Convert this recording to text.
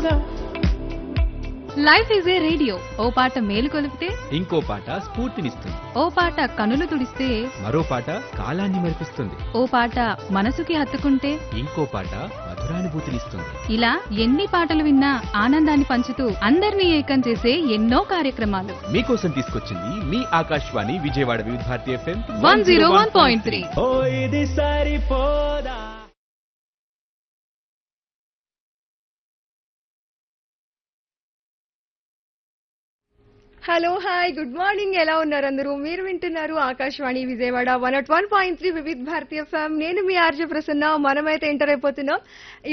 life is a radio ఓ పాట మేలు కొలిపితే ఇంకో పాట స్ఫూర్తినిస్తుంది ఓ పాట కనులు తుడిస్తే మరో పాట కాలాన్ని మరిపిస్తుంది ఓ పాట మనసుకి హత్తుకుంటే ఇంకో పాట మధురానుభూతినిస్తుంది ఇలా ఎన్ని పాటలు విన్నా ఆనందాన్ని పంచుతూ అందరినీ ఏకం చేసే ఎన్నో కార్యక్రమాలు మీకోసం తీసుకొచ్చింది మీ Akashvani Vijayawada Vividh Bharati FM one zero one point three ఓ ఇది సరిపోదా హలో హాయ్ గుడ్ మార్నింగ్ ఎలా ఉన్నారు అందరూ మీరు వింటున్నారు Akashvani Vijayawada one at one point three Vividh Bharatiya FM నేను మీ ఆర్జే ప్రసన్న మనమైతే ఎంటర్ అయిపోతున్నాం